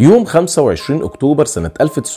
يوم 25 أكتوبر سنة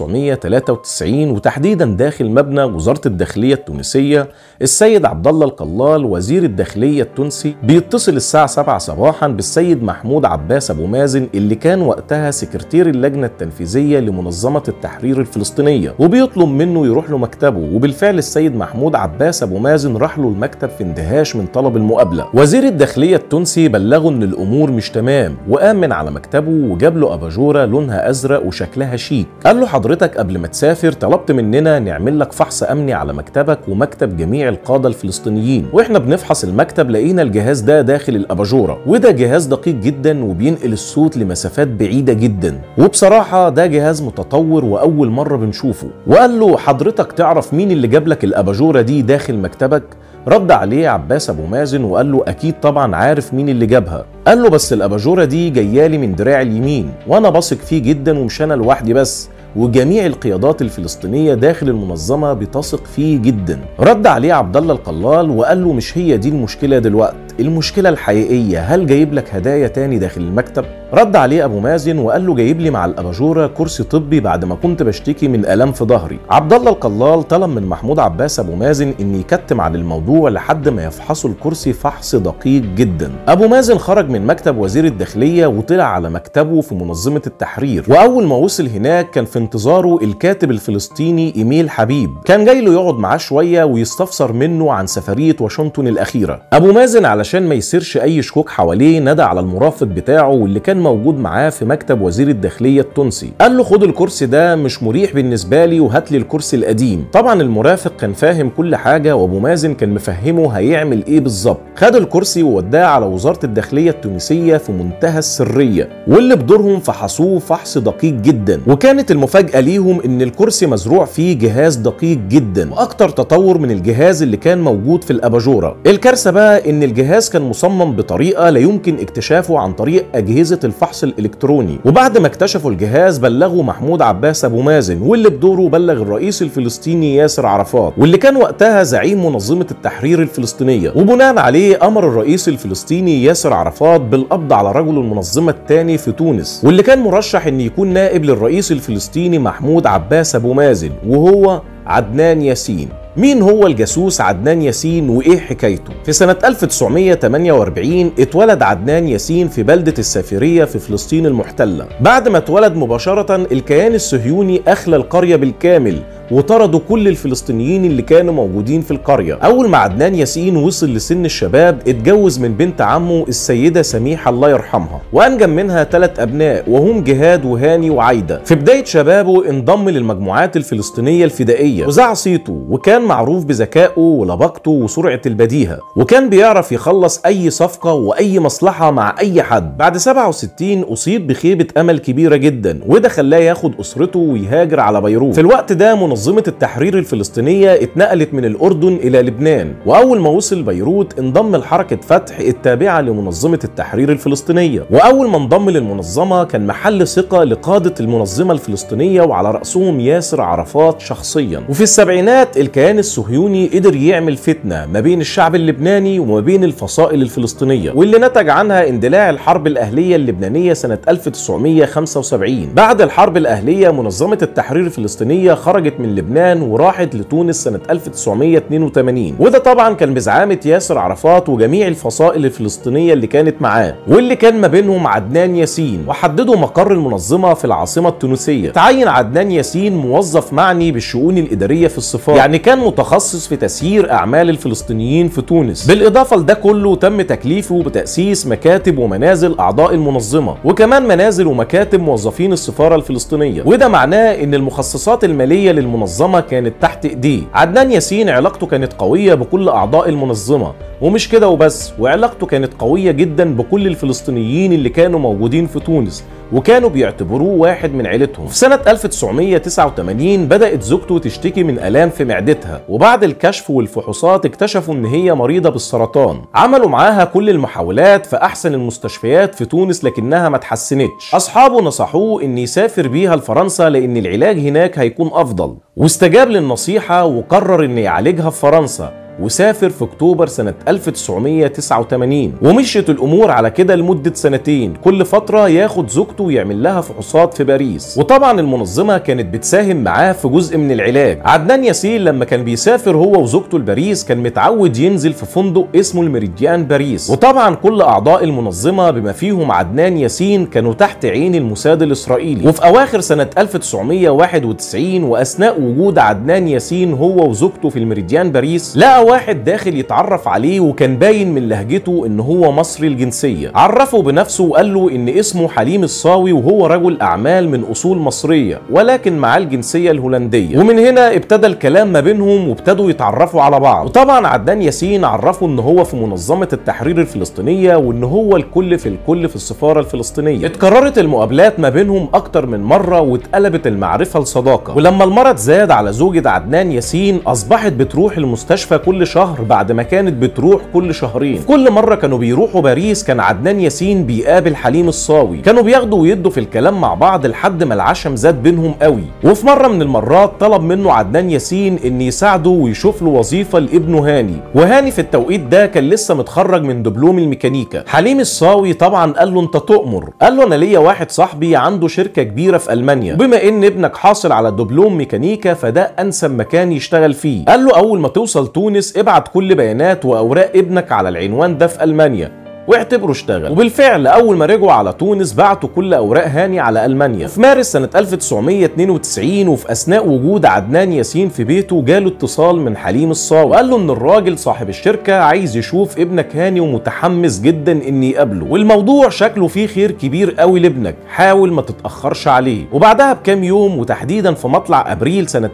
1993 وتحديدا داخل مبنى وزارة الداخلية التونسية السيد عبد الله القلال وزير الداخلية التونسي بيتصل الساعة 7 صباحا بالسيد محمود عباس أبو مازن اللي كان وقتها سكرتير اللجنة التنفيذية لمنظمة التحرير الفلسطينية وبيطلب منه يروح له مكتبه وبالفعل السيد محمود عباس أبو مازن راح له المكتب في اندهاش من طلب المقابلة وزير الداخلية التونسي بلغه إن الأمور مش تمام وقام من على مكتبه وجاب له أباجورة لونها أزرق وشكلها شيك قال له حضرتك قبل ما تسافر طلبت مننا نعمل لك فحص أمني على مكتبك ومكتب جميع القادة الفلسطينيين وإحنا بنفحص المكتب لقينا الجهاز ده داخل الأباجورة وده جهاز دقيق جدا وبينقل الصوت لمسافات بعيدة جدا وبصراحة ده جهاز متطور وأول مرة بنشوفه وقال له حضرتك تعرف مين اللي جاب لك الأباجورة دي داخل مكتبك رد عليه عباس ابو مازن وقال له اكيد طبعا عارف مين اللي جابها قال له بس الاباجوره دي جايالي من دراعي اليمين وانا بثق فيه جدا ومش انا لوحدي بس وجميع القيادات الفلسطينيه داخل المنظمه بتثق فيه جدا رد عليه عبد الله القلال وقال له مش هي دي المشكله دلوقتي المشكله الحقيقيه هل جايب لك هدايا تاني داخل المكتب رد عليه ابو مازن وقال له جايب لي مع الاباجوره كرسي طبي بعد ما كنت بشتكي من الام في ظهري عبد الله القلال طلب من محمود عباس ابو مازن ان يكتم عن الموضوع لحد ما يفحصوا الكرسي فحص دقيق جدا ابو مازن خرج من مكتب وزير الداخليه وطلع على مكتبه في منظمه التحرير واول ما وصل هناك كان في انتظاره الكاتب الفلسطيني ايميل حبيب كان جاي له يقعد معاه شويه ويستفسر منه عن سفريه واشنطن الاخيره ابو مازن علشان ما يصيرش اي شكوك حواليه نادى على المرافق بتاعه واللي كان موجود معاه في مكتب وزير الداخليه التونسي قال له خد الكرسي ده مش مريح بالنسبه لي وهات لي الكرسي القديم طبعا المرافق كان فاهم كل حاجه وابو مازن كان مفهمه هيعمل ايه بالظبط خد الكرسي ووداه على وزاره الداخليه التونسيه في منتهى السريه واللي بدورهم فحصوه فحص دقيق جدا وكانت المفاجاه ليهم ان الكرسي مزروع فيه جهاز دقيق جدا واكتر تطور من الجهاز اللي كان موجود في الاباجوره الكارثه بقى ان الجهاز كان مصمم بطريقه لا يمكن اكتشافه عن طريق اجهزه الفحص الالكتروني وبعد ما اكتشفوا الجهاز بلغوا محمود عباس ابو مازن واللي بدوره بلغ الرئيس الفلسطيني ياسر عرفات واللي كان وقتها زعيم منظمه التحرير الفلسطينيه وبناء عليه امر الرئيس الفلسطيني ياسر عرفات بالقبض على رجل المنظمه الثاني في تونس واللي كان مرشح ان يكون نائب للرئيس الفلسطيني محمود عباس ابو مازن وهو عدنان ياسين مين هو الجاسوس عدنان ياسين وايه حكايته؟ في سنة 1948 اتولد عدنان ياسين في بلدة السافرية في فلسطين المحتلة. بعد ما اتولد مباشرة الكيان الصهيوني اخلى القرية بالكامل وطردوا كل الفلسطينيين اللي كانوا موجودين في القرية أول ما عدنان ياسين وصل لسن الشباب اتجوز من بنت عمه السيدة سميحة الله يرحمها وأنجب منها ثلاث أبناء وهم جهاد وهاني وعايدة في بداية شبابه انضم للمجموعات الفلسطينية الفدائية وزع صيته وكان معروف بذكائه ولباقته وسرعة البديهة وكان بيعرف يخلص أي صفقة وأي مصلحة مع أي حد بعد 67 أصيب بخيبة أمل كبيرة جدا وده خلاه ياخد أسرته ويهاجر على بيروت في الوقت ده منظمة التحرير الفلسطينية اتنقلت من الأردن إلى لبنان وأول ما وصل بيروت انضم لحركة فتح التابعة لمنظمة التحرير الفلسطينية وأول ما انضم للمنظمة كان محل ثقة لقادة المنظمة الفلسطينية وعلى رأسهم ياسر عرفات شخصيا وفي السبعينات الكيان الصهيوني قدر يعمل فتنة ما بين الشعب اللبناني وما بين الفصائل الفلسطينية واللي نتج عنها اندلاع الحرب الأهلية اللبنانية سنة 1975 بعد الحرب الأهلية منظمة التحرير الفلسطينية خرجت من لبنان وراحت لتونس سنة 1982 وده طبعا كان بزعامة ياسر عرفات وجميع الفصائل الفلسطينية اللي كانت معاه واللي كان ما بينهم عدنان ياسين وحددوا مقر المنظمة في العاصمة التونسية تعين عدنان ياسين موظف معني بالشؤون الإدارية في السفارة يعني كان متخصص في تسيير أعمال الفلسطينيين في تونس بالإضافة لده كله تم تكليفه بتأسيس مكاتب ومنازل أعضاء المنظمة وكمان منازل ومكاتب موظفين السفارة الفلسطينية وده معناه إن المخصصات المالية للمنظمة كانت تحت ايديه عدنان ياسين علاقته كانت قوية بكل أعضاء المنظمة ومش كده وبس وعلاقته كانت قوية جدا بكل الفلسطينيين اللي كانوا موجودين في تونس وكانوا بيعتبروه واحد من عيلتهم في سنة 1989 بدأت زوجته تشتكي من آلام في معدتها وبعد الكشف والفحوصات اكتشفوا ان هي مريضة بالسرطان عملوا معاها كل المحاولات في أحسن المستشفيات في تونس لكنها ما تحسنتش أصحابه نصحوه ان يسافر بيها لفرنسا لأن العلاج هناك هيكون أفضل واستجاب للنصيحة وقرر ان يعالجها في فرنسا وسافر في اكتوبر سنة 1989 ومشيت الامور على كده لمدة سنتين كل فترة ياخد زوجته ويعمل لها فحوصات في باريس وطبعا المنظمة كانت بتساهم معاه في جزء من العلاج عدنان ياسين لما كان بيسافر هو وزوجته لباريس كان متعود ينزل في فندق اسمه الميريديان باريس وطبعا كل اعضاء المنظمة بما فيهم عدنان ياسين كانوا تحت عين الموساد الاسرائيلي وفي اواخر سنة 1991 واثناء وجود عدنان ياسين هو وزوجته في الميريديان باريس لقى واحد داخل يتعرف عليه وكان باين من لهجته ان هو مصري الجنسية عرفه بنفسه وقال له ان اسمه حليم الصاوي وهو رجل اعمال من اصول مصرية ولكن معاه الجنسية الهولندية ومن هنا ابتدى الكلام ما بينهم وابتدوا يتعرفوا على بعض وطبعا عدنان ياسين عرفه ان هو في منظمة التحرير الفلسطينية وان هو الكل في الكل في السفارة الفلسطينية اتكررت المقابلات ما بينهم اكتر من مرة واتقلبت المعرفة لصداقة ولما المرض زاد على زوجة عدنان ياسين اصبحت بتروح المستشفى كل شهر بعد ما كانت بتروح كل شهرين في كل مرة كانوا بيروحوا باريس كان عدنان ياسين بيقابل حليم الصاوي كانوا بياخدوا ويدوا في الكلام مع بعض لحد ما العشم زاد بينهم قوي وفي مرة من المرات طلب منه عدنان ياسين ان يساعده ويشوف له وظيفة لابنه هاني وهاني في التوقيت ده كان لسه متخرج من دبلوم الميكانيكا حليم الصاوي طبعا قال له انت تؤمر قال له انا ليا واحد صاحبي عنده شركة كبيرة في المانيا بما ان ابنك حاصل على دبلوم ميكانيكا فده انسب مكان يشتغل فيه قال له اول ما توصل تونس ابعت كل بيانات واوراق ابنك على العنوان ده في المانيا واعتبره اشتغل وبالفعل اول ما رجعوا على تونس بعتوا كل اوراق هاني على المانيا في مارس سنه 1992 وفي اثناء وجود عدنان ياسين في بيته جاله اتصال من حليم الصاوي وقال له ان الراجل صاحب الشركه عايز يشوف ابنك هاني ومتحمس جدا ان يقابله والموضوع شكله فيه خير كبير قوي لابنك حاول ما تتاخرش عليه وبعدها بكام يوم وتحديدا في مطلع ابريل سنه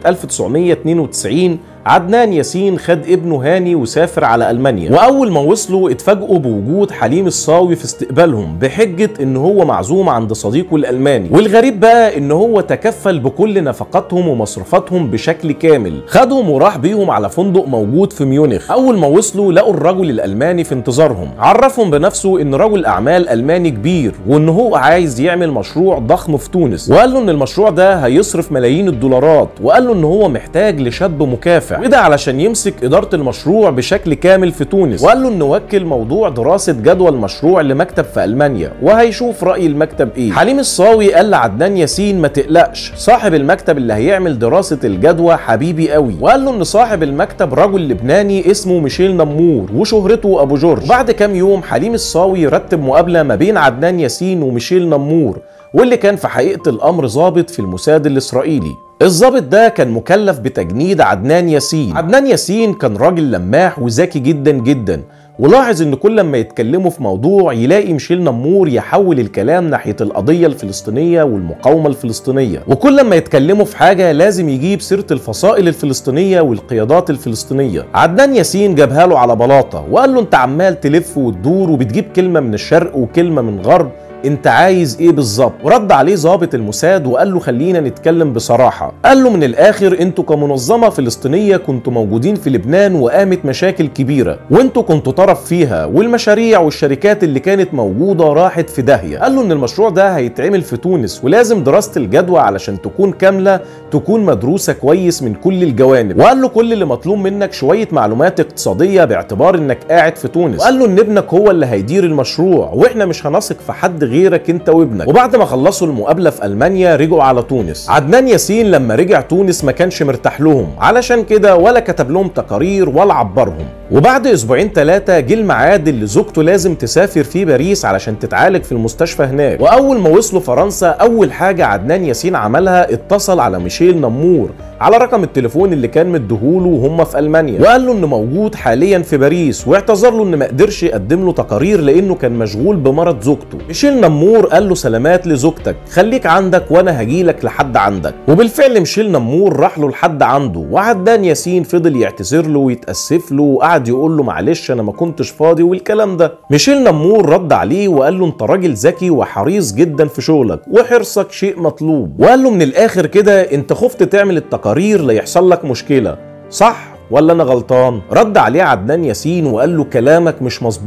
1992 عدنان ياسين خد ابنه هاني وسافر على المانيا واول ما وصلوا اتفاجئوا بوجود حليم الصاوي في استقبالهم بحجه ان هو معزوم عند صديقه الالماني والغريب بقى ان هو تكفل بكل نفقاتهم ومصروفاتهم بشكل كامل خدهم وراح بيهم على فندق موجود في ميونخ اول ما وصلوا لقوا الرجل الالماني في انتظارهم عرفهم بنفسه ان رجل اعمال الماني كبير وان هو عايز يعمل مشروع ضخم في تونس وقال له ان المشروع ده هيصرف ملايين الدولارات وقال له ان هو محتاج لشاب مكافح وده علشان يمسك اداره المشروع بشكل كامل في تونس وقال له ان وكل موضوع دراسه جدوى المشروع لمكتب في المانيا وهيشوف راي المكتب ايه حليم الصاوي قال لعدنان ياسين ما تقلقش صاحب المكتب اللي هيعمل دراسه الجدوى حبيبي قوي وقال له ان صاحب المكتب رجل لبناني اسمه ميشيل نمور وشهرته ابو جورج وبعد كام يوم حليم الصاوي رتب مقابله ما بين عدنان ياسين وميشيل نمور واللي كان في حقيقه الامر ضابط في الموساد الاسرائيلي الضابط ده كان مكلف بتجنيد عدنان ياسين عدنان ياسين كان راجل لماح وذكي جدا جدا ولاحظ ان كل ما يتكلموا في موضوع يلاقي ميشيل نمور يحول الكلام ناحيه القضيه الفلسطينيه والمقاومه الفلسطينيه وكل ما يتكلموا في حاجه لازم يجيب سيره الفصائل الفلسطينيه والقيادات الفلسطينيه عدنان ياسين جابها له على بلاطه وقال له انت عمال تلف وتدور وبتجيب كلمه من الشرق وكلمه من الغرب انت عايز ايه بالظبط ورد عليه ضابط الموساد وقال له خلينا نتكلم بصراحه قال له من الاخر انتوا كمنظمه فلسطينيه كنتوا موجودين في لبنان وقامت مشاكل كبيره وانتوا كنتوا طرف فيها والمشاريع والشركات اللي كانت موجوده راحت في داهيه قال له ان المشروع ده هيتعمل في تونس ولازم دراسه الجدوى علشان تكون كامله تكون مدروسه كويس من كل الجوانب وقال له كل اللي مطلوب منك شويه معلومات اقتصاديه باعتبار انك قاعد في تونس وقال له ان ابنك هو اللي هيدير المشروع واحنا مش هنثق في حد غيرك انت وابنك وبعد ما خلصوا المقابله في المانيا رجعوا على تونس عدنان ياسين لما رجع تونس ما كانش مرتاح لهم علشان كده ولا كتب لهم تقارير ولا عبرهم وبعد اسبوعين ثلاثه جه الميعاد اللي زوجته لازم تسافر فيه باريس علشان تتعالج في المستشفى هناك واول ما وصلوا فرنسا اول حاجه عدنان ياسين عملها اتصل على ميشيل نمور على رقم التليفون اللي كان مديهوله وهم في المانيا وقال له انه موجود حاليا في باريس واعتذر له ان ما قدرش يقدم له تقارير لانه كان مشغول بمرض زوجته ميشيل نمور قال له سلامات لزوجتك خليك عندك وانا هجيلك لحد عندك وبالفعل ميشيل نمور راح له لحد عنده وعدان ياسين فضل يعتذر له ويتاسف له وقعد يقول له معلش انا ما كنتش فاضي والكلام ده ميشيل نمور رد عليه وقال له انت راجل ذكي وحريص جدا في شغلك وحرصك شيء مطلوب وقال له من الاخر كده انت خفت تعمل التقارير ليحصل لك مشكله صح ولا انا غلطان رد عليه عدنان ياسين وقال له كلامك مش مظبوط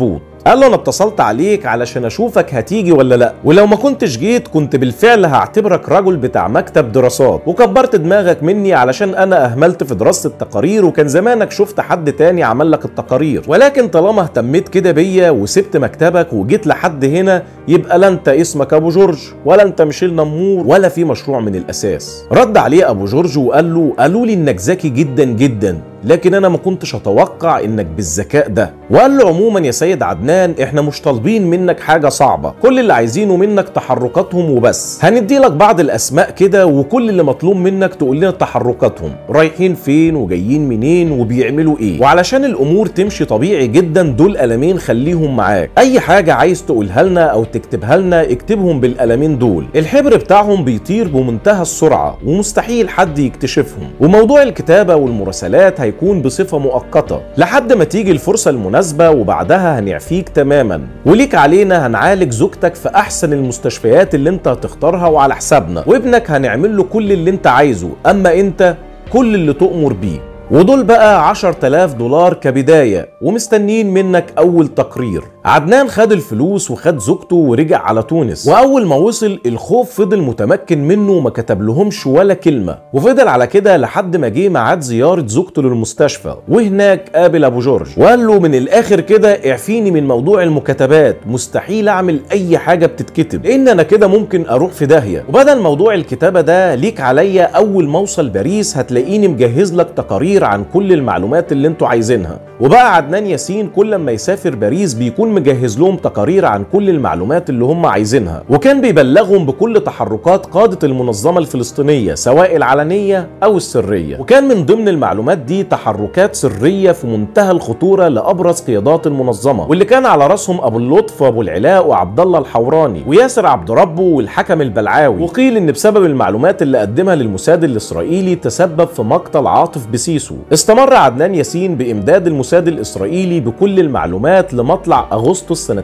قال له انا اتصلت عليك علشان اشوفك هتيجي ولا لا ولو ما كنتش جيت كنت بالفعل هعتبرك رجل بتاع مكتب دراسات وكبرت دماغك مني علشان انا اهملت في دراسه التقارير وكان زمانك شفت حد تاني عمل لك التقارير ولكن طالما اهتميت كده بيا وسبت مكتبك وجيت لحد هنا يبقى لا انت اسمك ابو جورج ولا انت ميشيل نمور ولا في مشروع من الاساس رد عليه ابو جورج وقال له قالوا لي انك ذكي جدا جدا لكن انا ما كنتش اتوقع انك بالذكاء ده وقال له عموما يا سيد عدنان احنا مش طالبين منك حاجه صعبه كل اللي عايزينه منك تحركاتهم وبس هندي لك بعض الاسماء كده وكل اللي مطلوب منك تقول لنا تحركاتهم رايحين فين وجايين منين وبيعملوا ايه وعلشان الامور تمشي طبيعي جدا دول قلمين خليهم معاك اي حاجه عايز تقولها لنا او تكتبها لنا اكتبهم بالقلمين دول الحبر بتاعهم بيطير بمنتهى السرعه ومستحيل حد يكتشفهم وموضوع الكتابه والمراسلات هيكون بصفه مؤقته لحد ما تيجي الفرصه المناسبه وبعدها هنعفيك تماما وليك علينا هنعالج زوجتك في احسن المستشفيات اللي انت هتختارها وعلى حسابنا وابنك هنعمل له كل اللي انت عايزه اما انت كل اللي تؤمر بيه ودول بقى 10000 دولار كبداية ومستنيين منك أول تقرير عدنان خد الفلوس وخد زوجته ورجع على تونس وأول ما وصل الخوف فضل متمكن منه وما كتب لهمش ولا كلمة وفضل على كده لحد ما جه ميعاد زيارة زوجته للمستشفى وهناك قابل أبو جورج وقال له من الآخر كده اعفيني من موضوع المكاتبات مستحيل أعمل أي حاجة بتتكتب لأن أنا كده ممكن أروح في داهية وبدل موضوع الكتابة ده ليك عليا أول ما أوصل باريس هتلاقيني مجهز لك تقارير عن كل المعلومات اللي انتوا عايزينها وبقى عدنان ياسين كل ما يسافر باريس بيكون مجهز لهم تقارير عن كل المعلومات اللي هم عايزينها وكان بيبلغهم بكل تحركات قادة المنظمة الفلسطينية سواء العلنية أو السرية وكان من ضمن المعلومات دي تحركات سرية في منتهى الخطورة لأبرز قيادات المنظمة واللي كان على راسهم أبو اللطف وأبو العلاء وعبد الله الحوراني وياسر عبد ربه والحكم البلعاوي وقيل إن بسبب المعلومات اللي قدمها للموساد الإسرائيلي تسبب في مقتل عاطف بسيسو استمر عدنان ياسين بإمداد الموساد الإسرائيلي بكل المعلومات لمطلع أغسطس سنة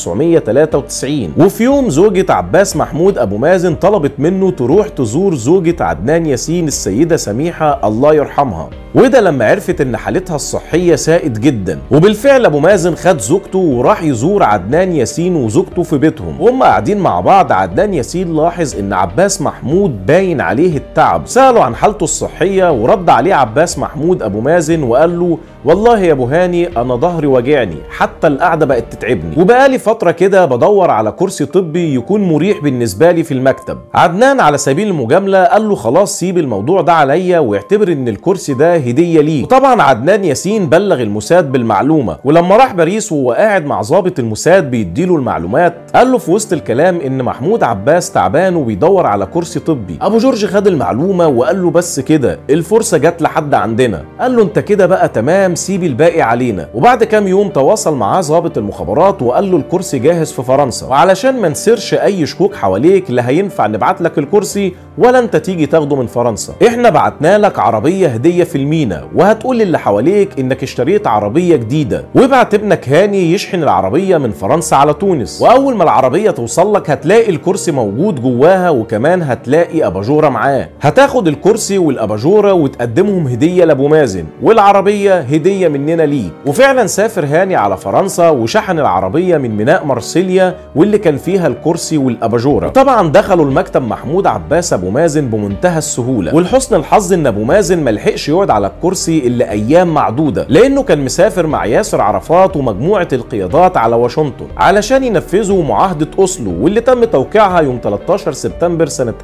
1993 وفي يوم زوجة عباس محمود أبو مازن طلبت منه تروح تزور زوجة عدنان ياسين السيدة سميحة الله يرحمها وده لما عرفت ان حالتها الصحية سائد جدا وبالفعل ابو مازن خد زوجته وراح يزور عدنان ياسين وزوجته في بيتهم وهم قاعدين مع بعض عدنان ياسين لاحظ ان عباس محمود باين عليه التعب سأله عن حالته الصحية ورد عليه عباس محمود ابو مازن وقال له والله يا ابو هاني انا ظهري واجعني حتى القعده بقت تتعبني وبقالي فتره كده بدور على كرسي طبي يكون مريح بالنسبه لي في المكتب عدنان على سبيل المجامله قال له خلاص سيب الموضوع ده عليا واعتبر ان الكرسي ده هديه ليك وطبعا عدنان ياسين بلغ الموساد بالمعلومه ولما راح باريس وهو قاعد مع ضابط الموساد بيديله المعلومات قال له في وسط الكلام ان محمود عباس تعبان وبيدور على كرسي طبي ابو جورج خد المعلومه وقال له بس كده الفرصه جت لحد عندنا قال له انت كده بقى تمام سيب الباقي علينا وبعد كام يوم تواصل معاه ضابط المخابرات وقال له الكرسي جاهز في فرنسا وعلشان ما نسيرش اي شكوك حواليك لا هينفع نبعت لك الكرسي ولا انت تيجي تاخده من فرنسا احنا بعتنا لك عربيه هديه في المينا وهتقول للي حواليك انك اشتريت عربيه جديده وابعت ابنك هاني يشحن العربيه من فرنسا على تونس واول ما العربيه توصل لك هتلاقي الكرسي موجود جواها وكمان هتلاقي اباجوره معاه هتاخد الكرسي والاباجوره وتقدمهم هديه لابو مازن والعربيه هديه مننا ليك وفعلا سافر هاني على فرنسا وشحن العربيه من ميناء مرسيليا واللي كان فيها الكرسي والاباجوره طبعا دخلوا المكتب محمود عباس ابو مازن بمنتهى السهوله ولحسن الحظ ان ابو مازن ملحقش يقعد على الكرسي الا ايام معدوده لانه كان مسافر مع ياسر عرفات ومجموعه القيادات على واشنطن علشان ينفذوا معاهده اوسلو واللي تم توقيعها يوم 13 سبتمبر سنه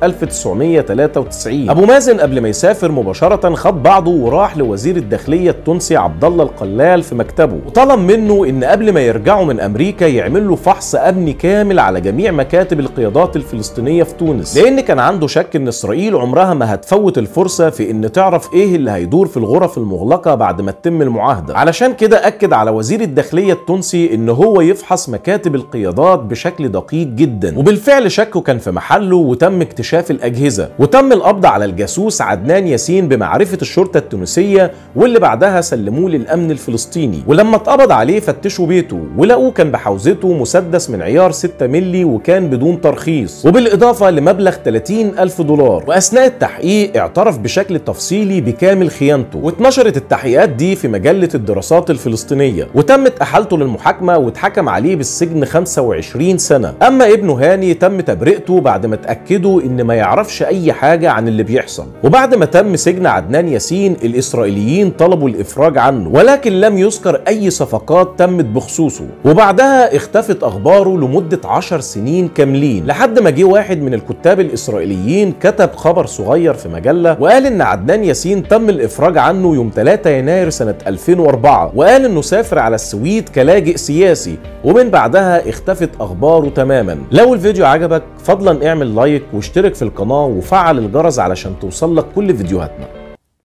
1993 ابو مازن قبل ما يسافر مباشره خد بعضه وراح لوزير الداخليه التونسي عبد الله القلال في مكتبه وطلب منه ان قبل ما يرجعوا من امريكا يعمل له فحص امني كامل على جميع مكاتب القيادات الفلسطينيه في تونس لان كان عنده شك ان اسرائيل عمرها ما هتفوت الفرصه في ان تعرف ايه اللي هيدور في الغرف المغلقه بعد ما تتم المعاهده علشان كده اكد على وزير الداخليه التونسي ان هو يفحص مكاتب القيادات بشكل دقيق جدا وبالفعل شكه كان في محله وتم اكتشاف الاجهزه وتم القبض على الجاسوس عدنان ياسين بمعرفه الشرطه التونسيه التونسيه واللي بعدها سلموه للامن الفلسطيني ولما اتقبض عليه فتشوا بيته ولقوه كان بحوزته مسدس من عيار 6 مللي وكان بدون ترخيص وبالاضافه لمبلغ 30 الف دولار واثناء التحقيق اعترف بشكل تفصيلي بكامل خيانته واتنشرت التحقيقات دي في مجله الدراسات الفلسطينيه وتمت احالته للمحاكمه واتحكم عليه بالسجن 25 سنه اما ابنه هاني تم تبرئته بعد ما اتاكدوا ان ما يعرفش اي حاجه عن اللي بيحصل وبعد ما تم سجن عدنان ياسين الاسرائيليين طلبوا الافراج عنه ولكن لم يذكر اي صفقات تمت بخصوصه وبعدها اختفت اخباره لمده 10 سنين كاملين لحد ما جه واحد من الكتاب الاسرائيليين كتب خبر صغير في مجله وقال ان عدنان ياسين تم الافراج عنه يوم 3 يناير سنه 2004 وقال انه سافر على السويد كلاجئ سياسي ومن بعدها اختفت اخباره تماما لو الفيديو عجبك فضلا اعمل لايك واشترك في القناه وفعل الجرس علشان توصلك كل فيديوهاتنا